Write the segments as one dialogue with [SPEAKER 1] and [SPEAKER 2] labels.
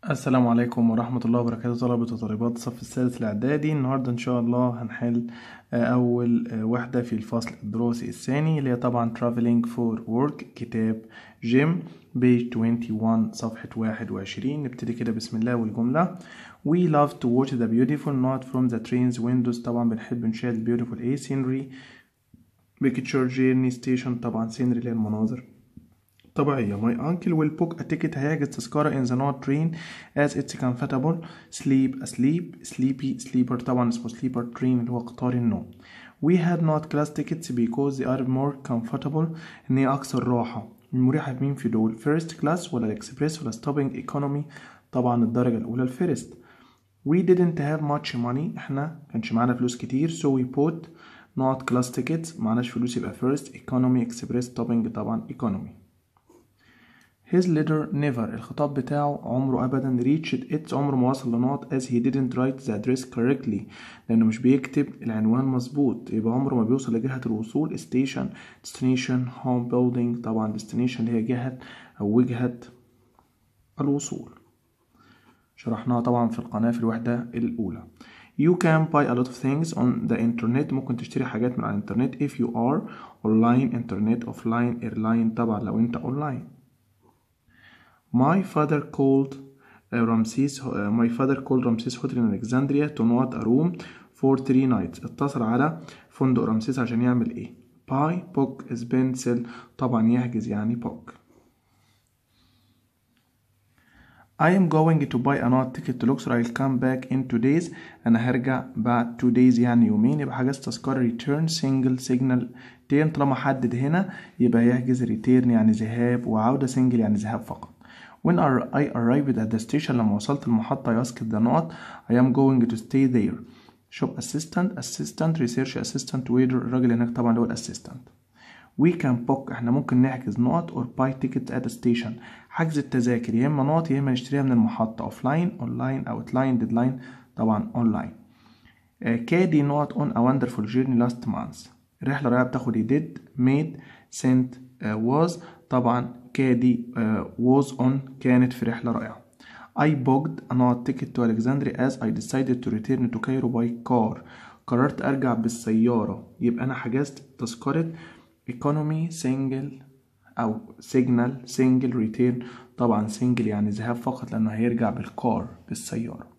[SPEAKER 1] السلام عليكم ورحمة الله وبركاته طلبة وطالبات الصف السادس الإعدادي النهاردة إن شاء الله هنحل آه، أول آه، وحدة في الفصل الدراسي الثاني اللي هي طبعا Traveling for Work كتاب جيم بيج 21 صفحة 21 نبتدي كده بسم الله والجملة We love to watch the beautiful night from the train's windows طبعا بنحب نشاهد beautiful ايه scenery picture journey station طبعا scenery اللي هي المناظر طبيعية my uncle will book a ticket هيحجز تذكرة in the night train as it's comfortable sleep asleep sleepy sleeper طبعا اسمه sleeper train اللي هو قطار النوم we had not class tickets because they are more comfortable ان هي اكثر راحة المريحة مين في دول first class ولا الاكسبريس ولا stopping economy طبعا الدرجة الأولى الفيرست we didn't have much money احنا كانش معانا فلوس كتير so we bought not class tickets معناش فلوس يبقى first economy express stopping طبعا economy His letter never الخطاب بتاعه عمره أبدا reached its عمره ما وصل لنقط as he didn't write the address correctly لأنه مش بيكتب العنوان مظبوط يبقى عمره ما بيوصل لجهة الوصول station destination home building طبعا destination اللي هي جهة أو وجهة الوصول شرحناها طبعا في القناة في الوحدة الأولى You can buy a lot of things on the internet ممكن تشتري حاجات من على الانترنت if you are online internet offline airline طبعا لو انت online My father called uh, Ramses uh, my father called Ramses Hotel in Alexandria to not a room for three nights اتصل على فندق رمسيس عشان يعمل ايه buy book is pencil طبعا يحجز يعني book I am going to buy another ticket to Luxor I'll come back in two days أنا هرجع بعد two days يعني يومين يبقى حجزت تذكرة return single signal تين طالما حدد هنا يبقى يحجز return يعني ذهاب وعودة single يعني ذهاب فقط When I arrived at the station لما وصلت المحطة I asked the note I am going to stay there shop assistant assistant research assistant waiter الراجل هناك طبعا اللي هو الاسيستنت we can book احنا ممكن نحجز نقط or buy tickets at the station حجز التذاكر يا اما نقط يا اما نشتريها من المحطة اوفلاين اونلاين اوتلاين ديدلاين طبعا اونلاين كادي نقط on a wonderful journey last month الرحلة الرائعة بتاخد did made sent uh, was طبعا كادي uh, was on كانت في رحلة رائعة I booked another ticket to Alexandria as I decided to return to Cairo by car قررت أرجع بالسيارة يبقى أنا حجزت تذكرة economy single أو signal single return طبعا single يعني ذهاب فقط لأنه هيرجع بالكار بالسيارة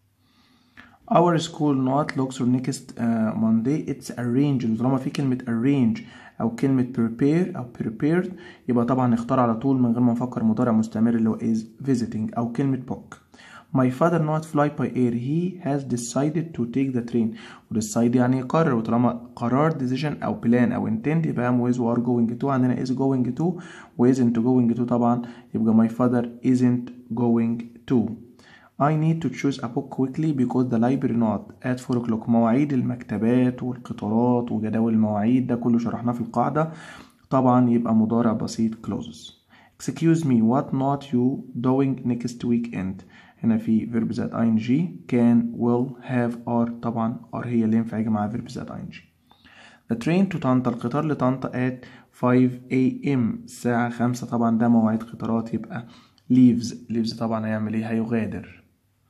[SPEAKER 1] Our school not looks next uh, Monday it's arranged طالما في كلمة arrange أو كلمة prepare أو prepared يبقى طبعا نختار على طول من غير ما نفكر مضارع مستمر اللي هو is visiting أو كلمة book My father not fly by air he has decided to take the train وديسايد يعني يقرر وطالما قرار decision أو plan أو intend يبقى am with و are going to عندنا is going to و isn't going to طبعا يبقى my father isn't going to I need to choose a book quickly because the library not at 4 o'clock مواعيد المكتبات والقطارات وجداول المواعيد ده كله شرحناه في القاعدة طبعا يبقى مضارع بسيط closes excuse me what not you doing next weekend هنا في verb ذات ing can will have are طبعا are هي اللي ينفع يجي معاها verb ذات ing The train to طنطا القطار لطنطا at 5 a.m. الساعة خمسة طبعا ده مواعيد قطارات يبقى leaves leaves طبعا هيعمل ايه هيغادر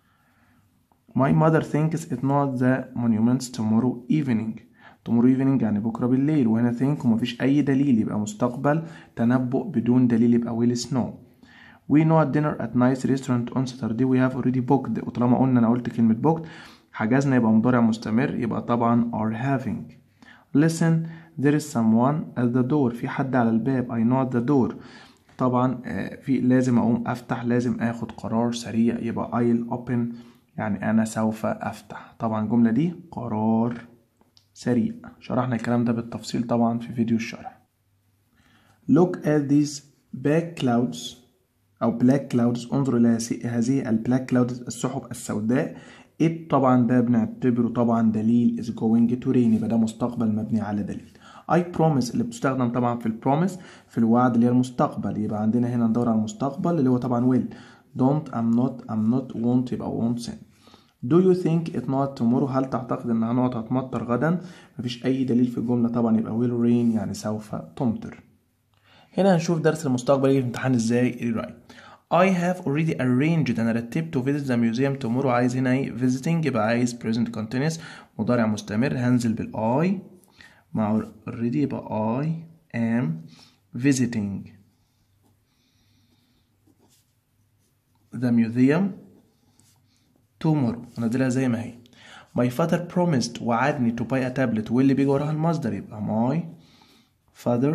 [SPEAKER 1] My mother thinks it not the monuments tomorrow evening tomorrow evening يعني بكرة بالليل وهنا think ومفيش أي دليل يبقى مستقبل تنبؤ بدون دليل يبقى will snow We know at dinner at nice restaurant on Saturday we have already booked وطالما قلنا أنا قلت كلمة booked حجزنا يبقى مضارع مستمر يبقى طبعا are having Listen there is someone at the door في حد على الباب I know at the door طبعا في لازم أقوم أفتح لازم آخد قرار سريع يبقى I'll open يعني أنا سوف أفتح طبعا الجملة دي قرار سريع شرحنا الكلام ده بالتفصيل طبعا في فيديو الشرح Look at these back clouds أو black clouds انظر إلى هذه البلاك clouds السحب السوداء it طبعا ده بنعتبره طبعا دليل is going to rain يبقى ده مستقبل مبني على دليل I promise اللي بتستخدم طبعا في البروميس في الوعد اللي هي المستقبل يبقى عندنا هنا ندور على المستقبل اللي هو طبعا will don't I'm not I'm not won't يبقى won't send Do you think it not tomorrow هل تعتقد انها نقط هتمطر غدا مفيش اي دليل في الجملة طبعا يبقى will rain يعني سوف تمطر هنا هنشوف درس المستقبل يجي في امتحان ازاي رايت I have already arranged أنا رتبت to visit the museum tomorrow عايز هنا ايه visiting يبقى عايز present continuous مضارع مستمر هنزل بالI مع already يبقى I am visiting the museum tomorrow انزلها زي ما هي my father promised وعدني to buy a tablet واللي بيجي وراها المصدر يبقى my father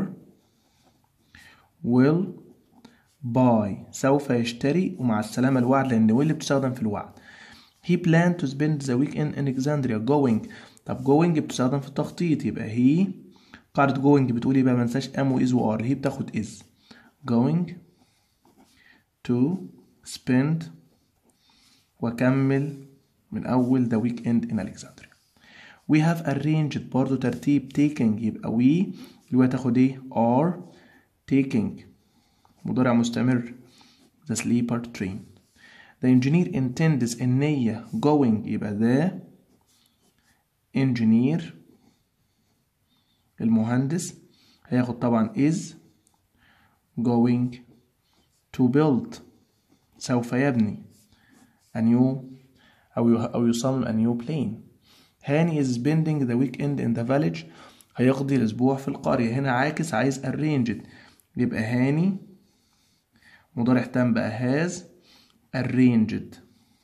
[SPEAKER 1] will buy سوف يشتري ومع السلامة الوعد لأن واللي بتستخدم في الوعد he planned to spend the weekend in Alexandria going طب going بتستخدم في التخطيط يبقى he قاعدة going بتقول يبقى ما ننساش am و is و are هي بتاخد is going to spend وأكمل من أول the weekend in Alexandria we have arranged برضو ترتيب taking يبقى we اللي هو تاخد ايه are taking مضارع مستمر the sleeper train the engineer intends النية going يبقى the engineer المهندس هياخد طبعا is going to build سوف يبني a new أو أو يصمم a new plane هاني is spending the weekend in the village هيقضي الأسبوع في القرية هنا عاكس عايز arranged يبقى هاني مضارع تام بقى has arranged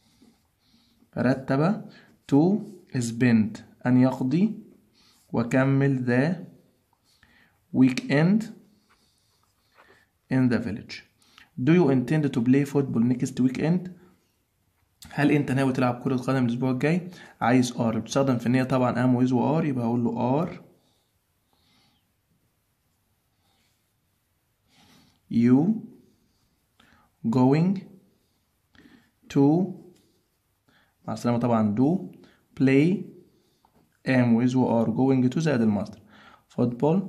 [SPEAKER 1] رتب to spend أن يقضي وكمل the weekend in the village Do you intend to play football next weekend؟ هل انت ناوي تلعب كرة قدم الأسبوع الجاي؟ عايز ار بتستخدم في النية طبعا ام ويز وار يبقى هقول له ار you going to مع السلامة طبعا do play am with و are going to زائد المصدر football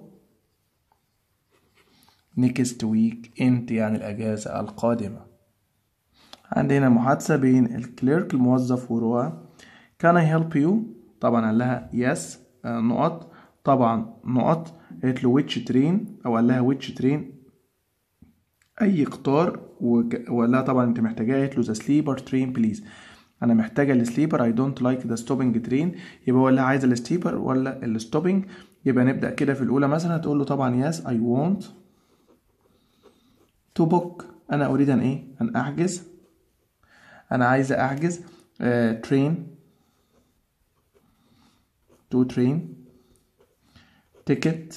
[SPEAKER 1] next week انت يعني الأجازة القادمة عندنا محادثة بين الكليرك الموظف وروى can I help you طبعا قال لها yes آه نقط طبعا نقط قالت له which train أو قال لها which train أي قطار وقال لها طبعا أنت محتاجاه قالت له the sleeper train please أنا محتاجة السليبر I don't like the stopping train يبقى ولا عايزة السليبر ولا الستوبنج يبقى نبدأ كده في الأولى مثلا هتقول له طبعا yes I want to book أنا أريد أن إيه؟ أن أحجز أنا عايزة أحجز uh, train to train ticket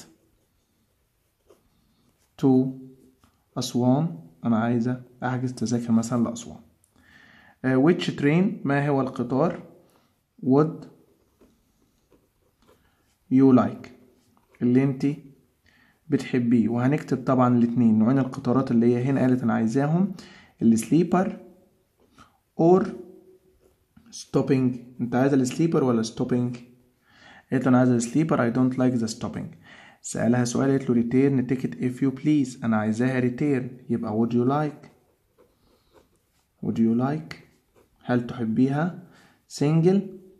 [SPEAKER 1] to أسوان أنا عايزة أحجز تذاكر مثلا لأسوان uh, which train ما هو القطار would you like اللي انت بتحبيه وهنكتب طبعا الاتنين نوعين القطارات اللي هي هنا قالت انا عايزاهم السليبر اور ستوبينج انت عايز السليبر ولا ستوبينج قالت له انا عايز السليبر I don't like the stopping سألها سؤال قالت له return ticket if you please انا عايزاها return يبقى would you like would you like هل تحبيها single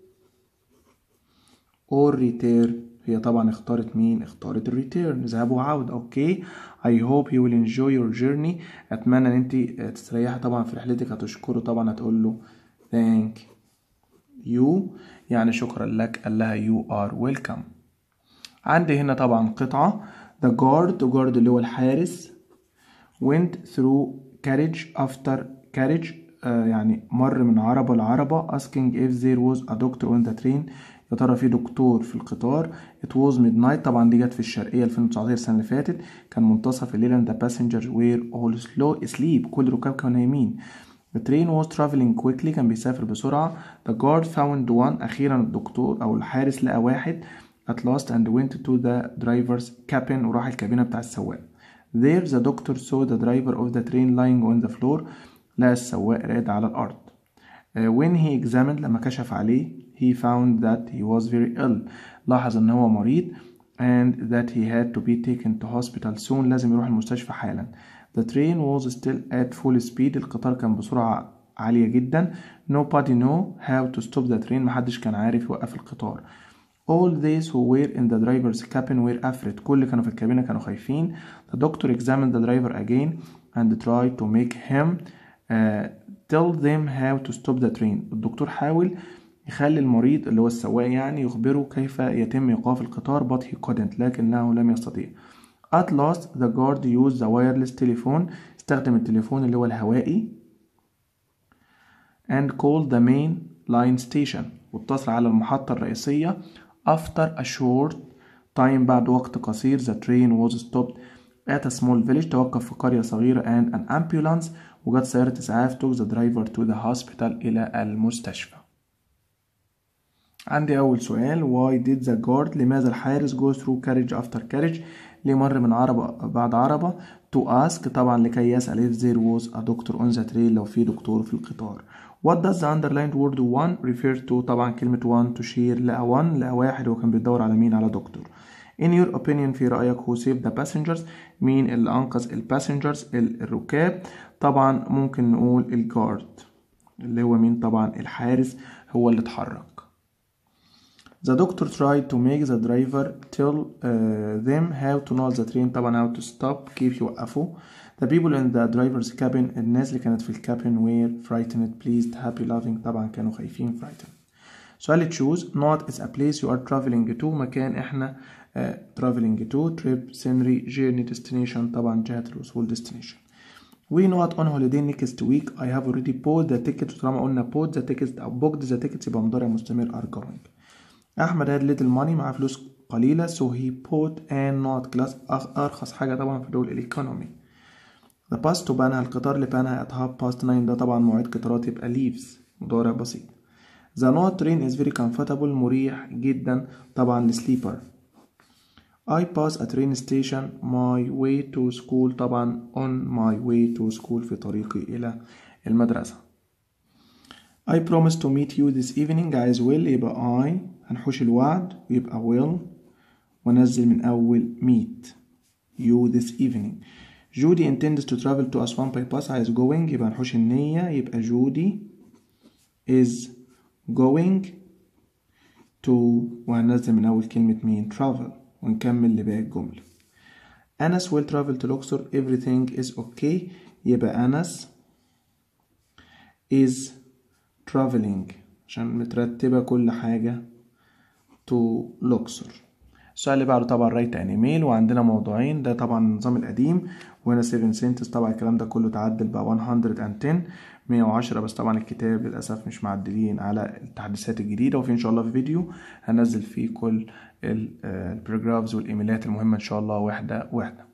[SPEAKER 1] or return هي طبعا اختارت مين اختارت الريتيرن ذهاب وعودة اوكي I hope you will enjoy your journey اتمنى ان انت تستريحي طبعا في رحلتك هتشكره طبعا هتقول له thank you يعني شكرا لك قال لها you are welcome عندي هنا طبعا قطعة the guard guard اللي هو الحارس went through carriage after carriage آه يعني مر من عربة لعربة asking if there was a doctor on the train يا ترى في دكتور في القطار it was midnight طبعا دي جت في الشرقية 2019 السنة اللي فاتت كان منتصف الليل and the passengers were all slow asleep كل الركاب كانوا نايمين The train was traveling quickly كان بيسافر بسرعة The guard found one أخيرا الدكتور أو الحارس لقى واحد at last and went to the driver's cabin وراح الكابينة بتاع السواق There the doctor saw the driver of the train lying on the floor لقى السواق راقد على الأرض uh, When he examined لما كشف عليه he found that he was very ill لاحظ ان هو مريض and that he had to be taken to hospital soon لازم يروح المستشفى حالا the train was still at full speed القطار كان بسرعة عالية جدا nobody know how to stop the train محدش كان عارف يوقف القطار all those who were in the driver's cabin were afraid كل اللي كانوا في الكابينة كانوا خايفين the doctor examined the driver again and try to make him uh, tell them how to stop the train الدكتور حاول يخلي المريض اللي هو السواق يعني يخبره كيف يتم إيقاف القطار but he couldn't لكنه لم يستطيع At last the guard used the wireless telephone استخدم التليفون اللي هو الهوائي and called the main line station واتصل على المحطة الرئيسية after a short time بعد وقت قصير the train was stopped at a small village توقف في قرية صغيرة and an ambulance وجت سيارة إسعاف took the driver to the hospital إلى المستشفى عندي أول سؤال why did the guard لماذا الحارس go through carriage after carriage ليه مر من عربة بعد عربة to ask طبعا لكي يسأل if there was a doctor on the train لو في دكتور في القطار What does the underlined word one refer to طبعا كلمة one تشير لأ one لأ واحد هو كان بيدور على مين على دكتور In your opinion في رأيك who saved the passengers مين اللي أنقذ الباسنجرز الركاب طبعا ممكن نقول الجارد اللي هو مين طبعا الحارس هو اللي اتحرك The doctor tried to make the driver tell uh, them how to know the train طبعا how to stop كيف يوقفوا The people in the driver's cabin الناس اللي كانت في الكابين were frightened pleased happy laughing طبعا كانوا خايفين frightened سؤال choose not is a place you are traveling to مكان احنا uh, traveling to trip scenery journey destination طبعا جهة الوصول destination We not on holiday next week I have already bought the ticket طالما قلنا bought the tickets أو booked the tickets يبقى مضارع مستمر are going أحمد had little money معاه فلوس قليلة so he bought a not class أرخص حاجة طبعا في دول الإيكونومي The bus to بنها القطار اللي بنها at half past nine ده طبعا موعد قطارات يبقى leaves مضارع بسيط The not train is very comfortable مريح جدا طبعا لسليبر I pass a train station my way to school طبعا on my way to school في طريقي إلى المدرسة I promise to meet you this evening عايز will يبقى I هنحوش الوعد ويبقى will ونزل من أول meet you this evening جودي intends to travel to Aswan by bus عايز going يبقى هنحوش النية يبقى جودي is going to وهننزل من أول كلمة مين travel ونكمل لباقي الجملة أنس will travel to Luxor everything is okay يبقى أنس is traveling عشان مترتبة كل حاجة to Luxor السؤال اللي بعده طبعا رايت انيميل وعندنا موضوعين ده طبعا النظام القديم وهنا 7 سنتس طبعا الكلام ده كله تعدل بقى 110 110 بس طبعا الكتاب للاسف مش معدلين على التحديثات الجديده وفي ان شاء الله في فيديو هنزل فيه كل البروجرافز والايميلات المهمه ان شاء الله واحده واحده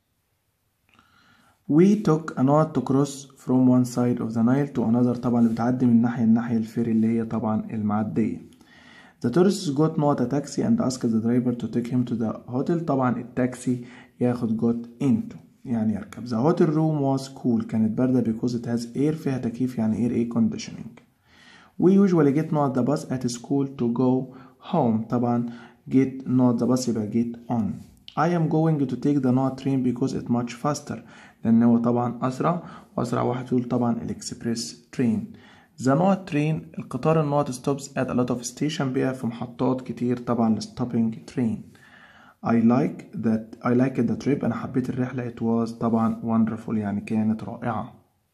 [SPEAKER 1] We took a note to cross from one side of the Nile to another طبعا اللي بتعدي من ناحية لناحية الفيري اللي هي طبعا المعدية The tourists got not a taxi and asked the driver to take him to the hotel طبعا التاكسي ياخد got into يعني يركب The hotel room was cool كانت باردة because it has air فيها تكييف يعني air air conditioning We usually get not the bus at school to go home طبعا get not the bus يبقى get on I am going to take the not train because it's much faster لأن هو طبعا أسرع وأسرع واحد يقول طبعا الإكسبريس ترين The not train القطار النوت stops at a lot of station بيقف في محطات كتير طبعا stopping train I like that I like the trip أنا حبيت الرحلة it was طبعا wonderful يعني كانت رائعة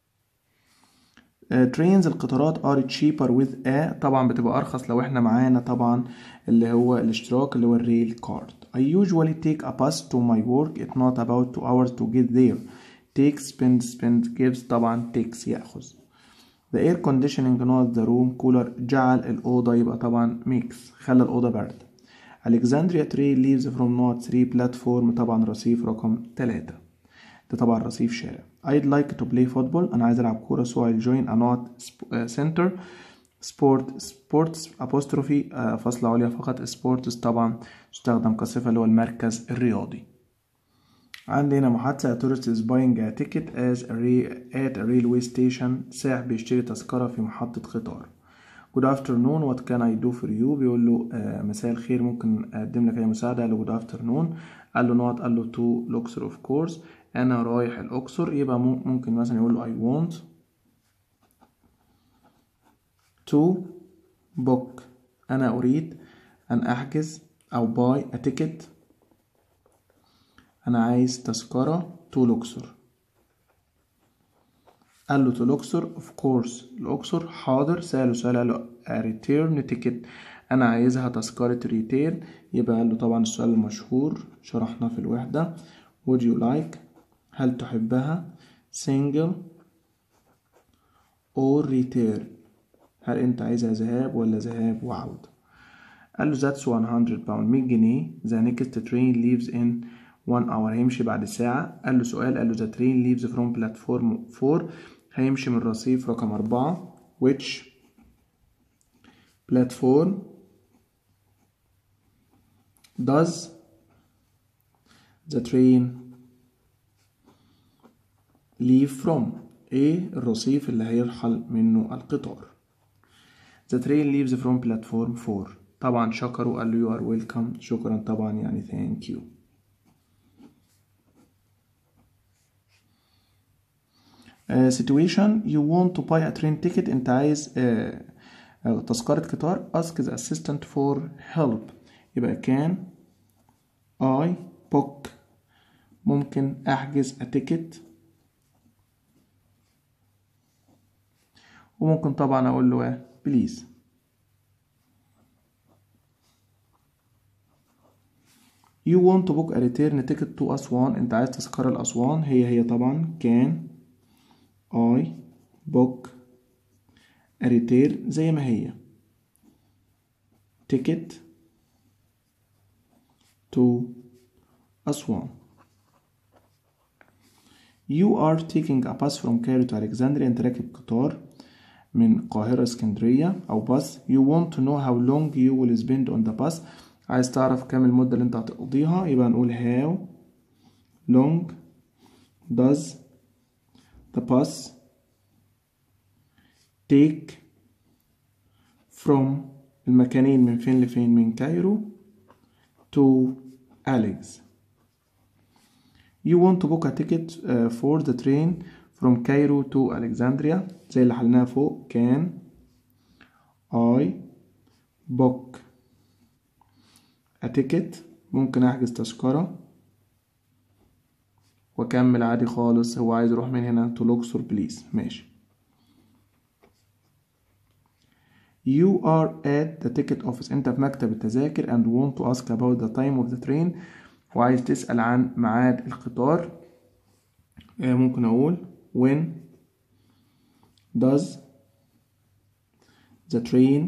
[SPEAKER 1] uh, trains القطارات are cheaper with a طبعا بتبقى أرخص لو احنا معانا طبعا اللي هو الاشتراك اللي هو الريل كارد I usually take a bus to my work it's not about two hours to get there take spend spend gives طبعا takes يأخذ The air conditioning not the room cooler جعل الأوضة يبقى طبعا mix خلى الأوضة برد Alexandria tree leaves from not 3 platform طبعا رصيف رقم 3 ده طبعا رصيف شارع I'd like to play football أنا عايز ألعب كورة so I'll join a not center sport sports apostrophe فصل عليا فقط sports طبعا تستخدم كصفة اللي هو المركز الرياضي عندي هنا محادثة tourist is buying a ticket as a at a railway station سائح بيشتري تذكرة في محطة قطار Good afternoon what can I do for you بيقول له آه مساء الخير ممكن أقدم لك أي مساعدة قال له good afternoon قال له نوت قال له to الأقصر of course أنا رايح الأقصر يبقى ممكن مثلا يقول له I want to book أنا أريد أن أحجز أو buy a ticket أنا عايز تذكرة تو الأقصر قال له to الأقصر of course الأقصر حاضر سأله سؤال قال له a return ticket أنا عايزها تذكرة ريتير يبقى قال له طبعا السؤال المشهور شرحناه في الوحدة would you like هل تحبها single or return هل أنت عايزها ذهاب ولا ذهاب وعودة قال له that's 100 باوند 100 جنيه the next train leaves in one hour هيمشي بعد ساعة قال له سؤال قال له the train leaves from platform 4 هيمشي من رصيف رقم أربعة which platform does the train leave from ايه الرصيف اللي هيرحل منه القطار the train leaves from platform 4 طبعا شكروا قال له you are welcome شكرا طبعا يعني thank you uh, situation you want to buy a train ticket انت عايز uh, uh, تذكرة قطار ask the assistant for help يبقى can I book ممكن احجز a ticket وممكن طبعا اقول له please you want to book a return ticket to أسوان انت عايز تذكرة لأسوان هي هي طبعا can I book a return زي ما هي ticket to أسوان You are taking a bus from Cairo to Alexandria انت راكب قطار من القاهرة اسكندرية أو باص you want to know how long you will spend on the bus عايز تعرف كام المدة اللي انت هتقضيها يبقى نقول how long does the bus take from المكانين من فين لفين من كايرو to Alex you want to book a ticket uh, for the train from Cairo to Alexandria زي اللي حلناها فوق can I book a ticket ممكن احجز تذكرة واكمل عادي خالص هو عايز يروح من هنا to Luxor please ماشي You are at the ticket office انت في مكتب التذاكر and want to ask about the time of the train وعايز تسأل عن ميعاد القطار ممكن اقول when does the train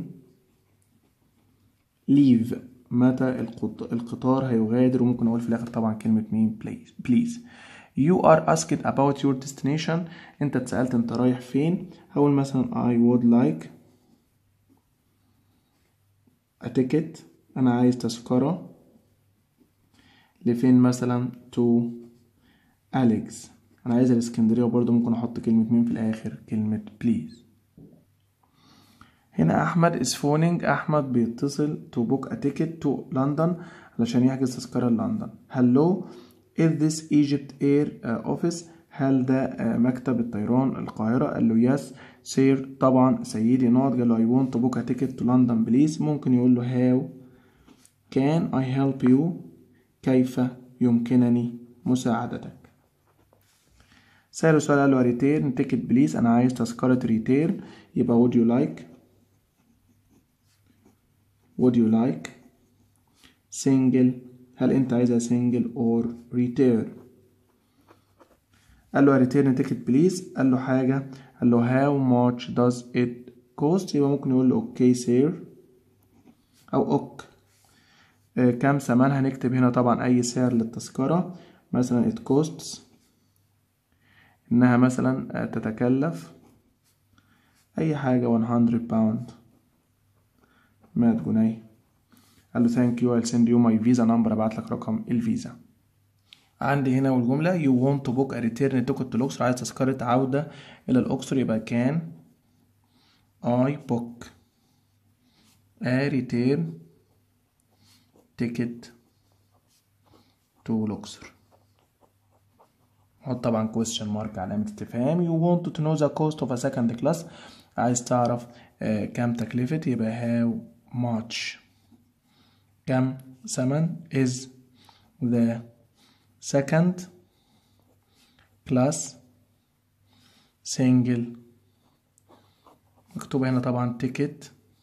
[SPEAKER 1] leave متى القطار هيغادر وممكن اقول في الاخر طبعا كلمة مين please please you are asked about your destination انت اتسألت انت رايح فين هقول مثلا I would like a ticket انا عايز تذكرة لفين مثلا to Alex انا عايز الاسكندرية وبرضه ممكن احط كلمة مين في الاخر كلمة please هنا احمد is phoning احمد بيتصل to book a ticket to London علشان يحجز تذكرة لندن hello is this Egypt Air office هل ده مكتب الطيران القاهرة قال له yes sir طبعا سيدي نقط قال له I want to book a ticket to London please ممكن يقول له how can I help you كيف يمكنني مساعدتك سأله سؤال قال له ريتيرن تيكت بليز أنا عايز تذكرة ريتيرن يبقى would you like would you like single هل أنت عايزها single or return قال له return ticket please قال له حاجة قال له how much does it cost يبقى ممكن يقول له okay sir أو ok آه كام ثمنها هنكتب هنا طبعا أي سعر للتذكرة مثلا it costs إنها مثلا تتكلف أي حاجة 100 باوند مية جنيه قال له ثانك يو I'll send you my visa number أبعت لك رقم الفيزا عندي هنا والجملة you want to book a return ticket to الأقصر عايز تذكرة عودة إلى الأقصر يبقى can I book a return ticket to الأقصر حط طبعا question mark علامة استفهام you want to know the cost of a second class عايز تعرف آه كم تكلفة يبقى how much كم ثمن is the second class single مكتوبة هنا طبعا ticket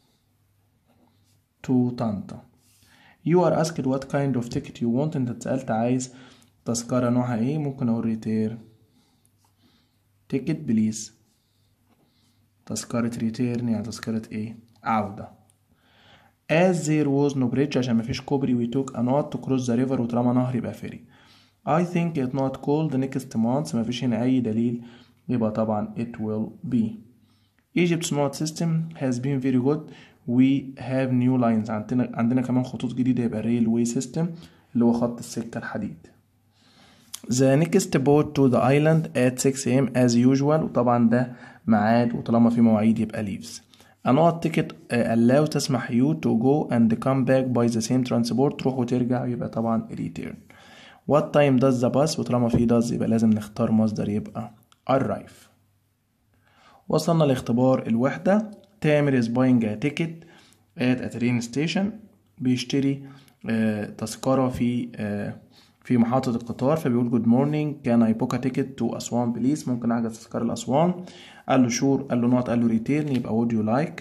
[SPEAKER 1] to طنطا you are asked what kind of ticket you want انت اتسألت عايز تذكرة نوعها ايه ممكن اقول return ticket please تذكرة return يعني تذكرة ايه عودة as there was no bridge عشان مفيش كوبري we took a knot to cross the river وطالما نهر يبقى ferry I think it not cold next month مفيش هنا أي دليل يبقى طبعا it will be Egypt's knot system has been very good we have new lines عندنا عندنا كمان خطوط جديدة يبقى railway system اللي هو خط السكة الحديد The next boat to the island at 6 a.m. as usual وطبعا ده ميعاد وطالما في مواعيد يبقى leaves A not ticket uh, allow تسمح you to go and come back by the same transport تروح وترجع يبقى طبعا return What time does the bus وطالما في does يبقى لازم نختار مصدر يبقى arrive وصلنا لاختبار الوحدة تامر is buying a ticket at a train station بيشتري آه تذكرة في آه في محطة القطار فبيقول good morning can I book a ticket to أسوان بليز ممكن أحجز تذكرة لأسوان قال له شور قال له نوت قال له ريتيرن يبقى would you like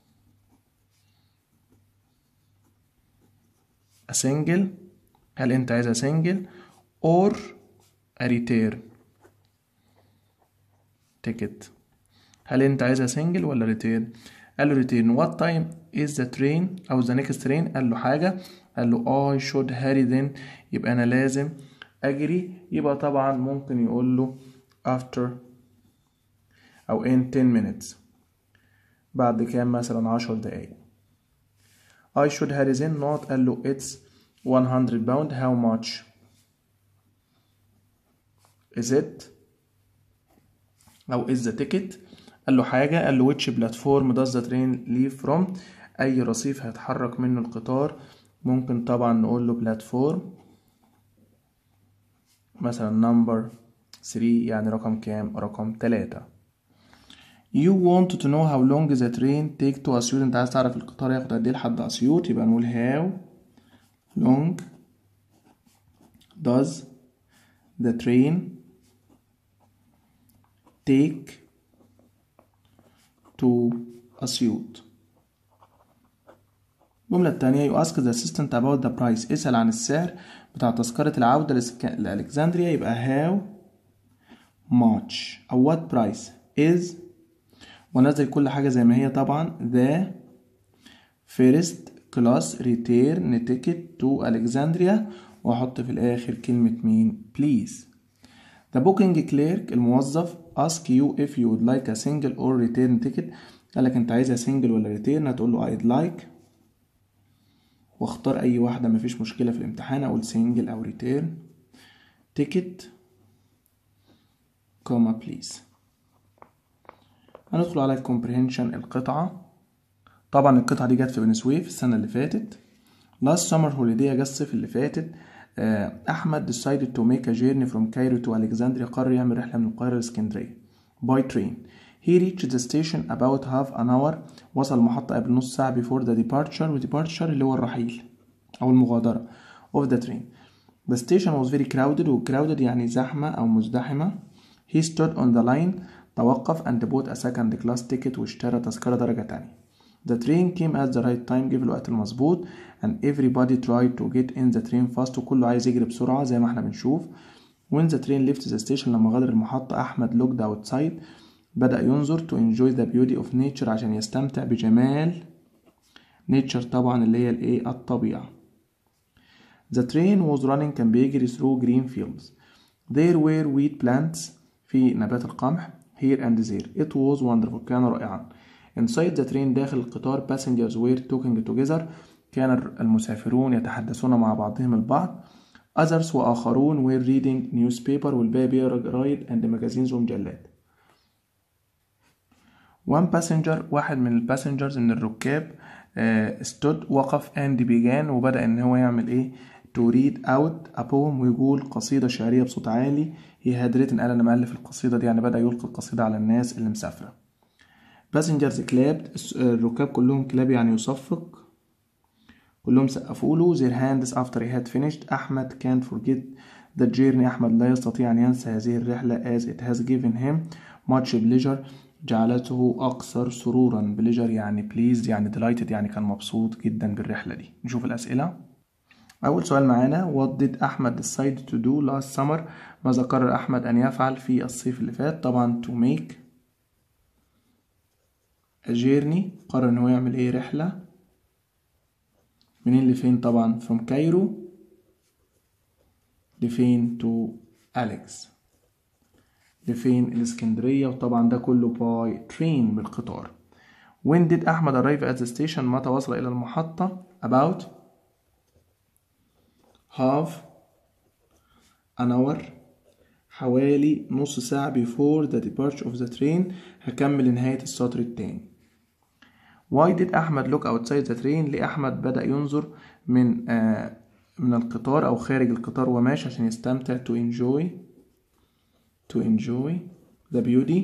[SPEAKER 1] a single هل أنت عايزها single or a return ticket هل أنت عايزها single ولا return قال له return what time is the train أو the next train قال له حاجة قال له I should hurry then يبقى أنا لازم أجري يبقى طبعا ممكن يقول له after أو in 10 minutes بعد كام مثلا عشر دقايق I should hurry then not قال له it's 100 pound how much is it أو is the ticket قال له حاجة قال له which platform does the train leave from أي رصيف هيتحرك منه القطار ممكن طبعا نقول له بلاتفورم مثلا نمبر 3 يعني رقم كام رقم 3 You want to know how long the train take to أسيوط انت عايز تعرف القطار ياخد قد ايه لحد أسيوط يبقى نقول how long does the train take to أسيوط الجملة التانية you ask the assistant about the price اسأل عن السعر بتاع تذكرة العودة لألكسندريا يبقى how much أو what price is ونزل كل حاجة زي ما هي طبعا the first class return ticket to Alexandria وأحط في الآخر كلمة مين please the booking clerk الموظف ask you if you would like a single or return ticket قالك انت عايزها single ولا return هتقول له I'd like واختار اي واحدة مفيش مشكلة في الامتحان اقول single او return ticket كوما بليز هندخل على الكومبريهنشن القطعة طبعا القطعة دي جت في بني سويف السنة اللي فاتت last summer holiday جت الصيف اللي فاتت أحمد decided to make a journey from Cairo to Alexandria قرر يعمل رحلة من القاهرة لإسكندرية by train he reached the station about half an hour وصل المحطة قبل نص ساعة before the departure و departure اللي هو الرحيل أو المغادرة of the train the station was very crowded و crowded يعني زحمة أو مزدحمة he stood on the line توقف and bought a second class ticket واشترى تذكرة درجة تانية The train came at the right time جه في الوقت المظبوط and everybody tried to get in the train fast وكله عايز يجري بسرعة زي ما احنا بنشوف when the train left the station لما غادر المحطة أحمد looked outside بدأ ينظر to enjoy the beauty of nature عشان يستمتع بجمال nature طبعا اللي هي الايه الطبيعة The train was running كان بيجري through green fields There were wheat plants في نبات القمح here and there It was wonderful كان رائعا Inside the train داخل القطار passengers were talking together كان المسافرون يتحدثون مع بعضهم البعض Others وآخرون were reading newspaper والباقي بيقرا جرايد and magazines ومجلات One passenger واحد من الباسنجرز من الركاب uh, stood وقف and began وبدأ إن هو يعمل إيه to read out a poem ويقول قصيدة شعرية بصوت عالي he had written قال أنا مؤلف القصيدة دي يعني بدأ يلقي القصيدة على الناس اللي مسافرة passengers clapped الركاب كلهم كلاب يعني يصفق كلهم سقفوا له their hands after he had finished أحمد can't forget the journey أحمد لا يستطيع أن ينسى هذه الرحلة as it has given him much pleasure جعلته أكثر سرورا pleasure يعني pleased يعني delighted يعني كان مبسوط جدا بالرحلة دي نشوف الأسئلة أول سؤال معانا What did أحمد decide to do last summer ماذا قرر أحمد أن يفعل في الصيف اللي فات طبعا to make a journey قرر إن هو يعمل إيه رحلة منين لفين طبعا from كايرو لفين to أليكس لفين الإسكندرية وطبعا ده كله باي ترين بالقطار When did أحمد arrive at the station متى وصل إلى المحطة about half an hour حوالي نص ساعة before the departure of the train هكمل لنهاية السطر التاني Why did أحمد look outside the train ليه أحمد بدأ ينظر من آه من القطار أو خارج القطار وماشي عشان يستمتع to enjoy to enjoy the beauty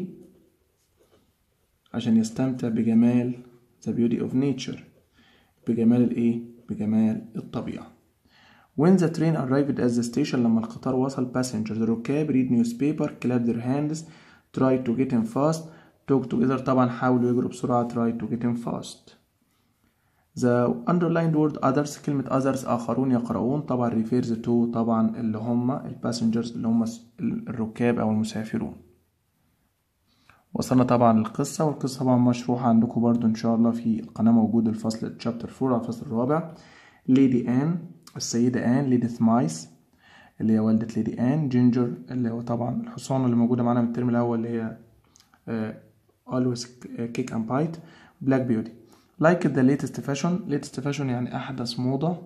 [SPEAKER 1] عشان يستمتع بجمال the beauty of nature بجمال الايه بجمال الطبيعة when the train arrived at the station لما القطار وصل passengers الركاب read newspaper clap their hands try to get in fast talk together طبعا حاولوا يجروا بسرعة try to get in fast the underlined word others كلمة others آخرون يقرؤون طبعا refers to طبعا اللي هم الباسنجرز اللي هم الركاب أو المسافرون وصلنا طبعا للقصة والقصة طبعا مشروحة عندكم برضو إن شاء الله في القناة موجود الفصل chapter 4 الفصل الرابع ليدي آن السيدة آن ليدي ثمايس اللي هي والدة ليدي آن جينجر اللي هو طبعا الحصان اللي موجودة معانا من الترم الأول اللي هي uh, always kick and bite black beauty like the latest fashion latest fashion يعني أحدث موضة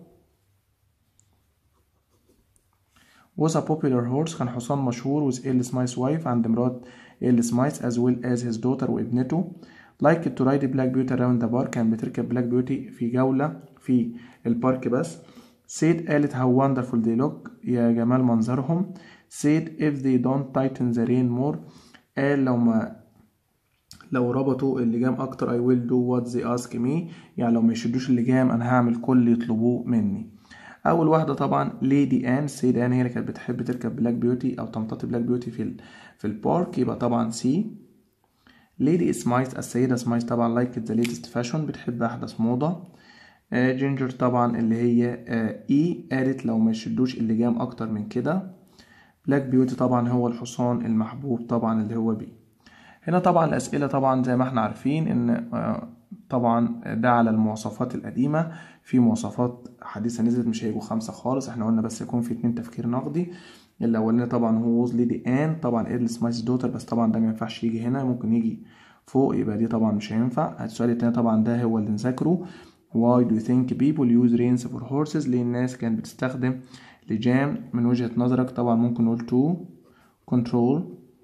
[SPEAKER 1] was a popular horse كان حصان مشهور with Earl Smith's wife عند مرات Earl Smith as well as his daughter وابنته like to ride black beauty around the park كان بتركب black beauty في جولة في البارك بس said قالت how wonderful they look يا جمال منظرهم said if they don't tighten the rein more قال لو ما لو ربطوا اللجام اكتر I will do what they ask me يعني لو ما يشدوش اللجام انا هعمل كل اللي يطلبوه مني اول واحده طبعا ليدي ان سيد ان هي اللي كانت بتحب تركب بلاك بيوتي او تمتطي بلاك بيوتي في ال في البارك يبقى طبعا سي ليدي سمايث السيده سمايث طبعا لايك ذا ليتست فاشون بتحب احدث موضه آه جينجر طبعا اللي هي آه اي قالت لو ما يشدوش اللجام اكتر من كده بلاك بيوتي طبعا هو الحصان المحبوب طبعا اللي هو بي هنا طبعا الأسئلة طبعا زي ما احنا عارفين إن طبعا ده على المواصفات القديمة في مواصفات حديثة نزلت مش هيجوا خمسة خالص احنا قلنا بس يكون في اتنين تفكير نقدي الأولاني طبعا هو ووز ليدي آن طبعا إيرل سمايس دوتر بس طبعا ده مينفعش يجي هنا ممكن يجي فوق يبقى دي طبعا مش هينفع السؤال التاني طبعا ده هو اللي نذاكره Why do you think people use reins for horses ليه الناس كانت بتستخدم لجام من وجهة نظرك طبعا ممكن نقول to control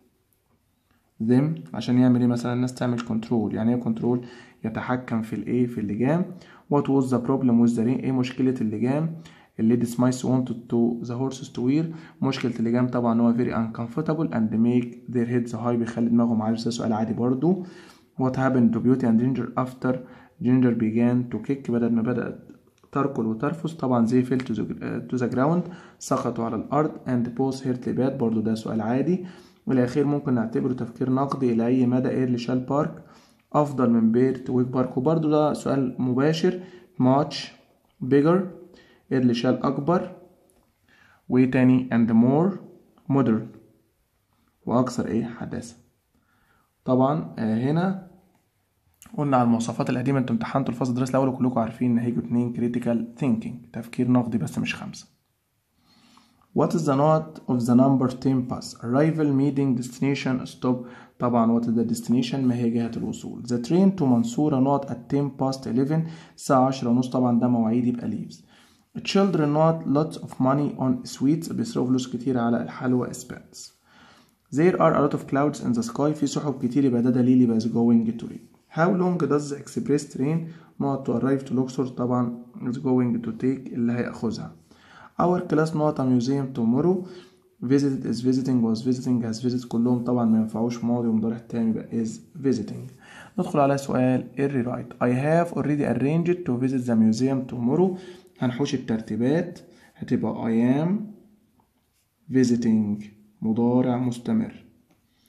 [SPEAKER 1] them عشان يعمل ايه مثلا الناس تعمل كنترول يعني ايه كنترول يتحكم في الايه في اللجام what was the problem with the ring ايه مشكلة اللجام الليدي سمايس wanted to the horses to wear مشكلة اللجام طبعا هو very uncomfortable and make their heads high بيخلي دماغهم عالية ده سؤال عادي برضو what happened to beauty and ginger after ginger began to kick بدل ما بدأت تركل وترفس طبعا زي fell to the, to the ground سقطوا على الأرض and both hurt bad برضو ده سؤال عادي والأخير ممكن نعتبره تفكير نقدي إلى أي مدى إيرلي شال بارك أفضل من بيرت ويك بارك وبرضه ده سؤال مباشر ماتش بيجر إيرلي شال أكبر وإيه تاني and more modern وأكثر إيه حداثة طبعا هنا قلنا على المواصفات القديمة انتوا امتحنتوا الفصل الدراسي الأول وكلكم عارفين إن هيجوا اتنين critical thinking تفكير نقدي بس مش خمسة What is the note of the number 10 pass? Arrival, meeting, destination, stop. طبعا what is the destination ما هي جهة الوصول. The train to منصورة not at 10 past 11 الساعة 10 ونص طبعا ده مواعيد يبقى leaves. Children not lots of money on sweets بيصرفوا فلوس كتير على الحلوى spends. There are a lot of clouds in the sky في سحب كتير يبقى ده دليل يبقى is going to rain. How long does the express train not to arrive to Luxor طبعا is going to take اللي هياخذها. Our class not a museum tomorrow visited is visiting was visiting has visited كلهم طبعا ما ينفعوش ماضي ومضارع تاني يبقى is visiting ندخل على سؤال اري رايت I have already arranged to visit the museum tomorrow هنحوش الترتيبات هتبقى I am visiting مضارع مستمر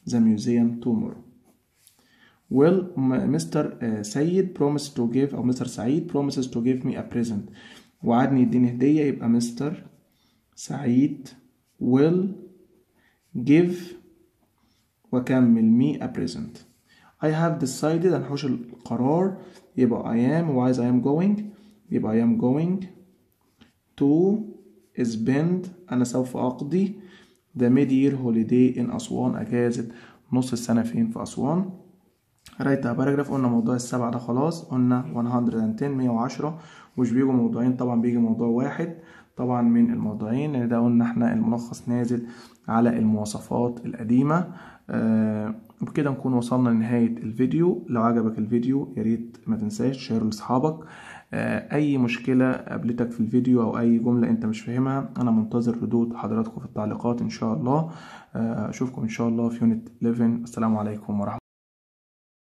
[SPEAKER 1] the museum tomorrow Well, Mr. سيد promised to give أو Mr. سعيد promises to give me a present وعدني يديني هدية يبقى Mr. سعيد will give وكمل me a present I have decided هنحوش القرار يبقى I am وعايز I am going يبقى I am going to spend أنا سوف أقضي the mid-year holiday in أسوان أجازة نص السنة فين في أسوان رايت باراجراف قلنا موضوع السبعة ده خلاص قلنا 110 110 مش بيجوا موضوعين طبعا بيجي موضوع واحد طبعا من الموضوعين لان ده قلنا احنا الملخص نازل على المواصفات القديمة آه وبكده نكون وصلنا لنهاية الفيديو لو عجبك الفيديو ياريت ما تنساش تشيره لاصحابك آه اي مشكلة قابلتك في الفيديو او اي جملة انت مش فاهمها انا منتظر ردود حضراتكم في التعليقات ان شاء الله آه اشوفكم ان شاء الله في يونت 11 السلام عليكم ورحمة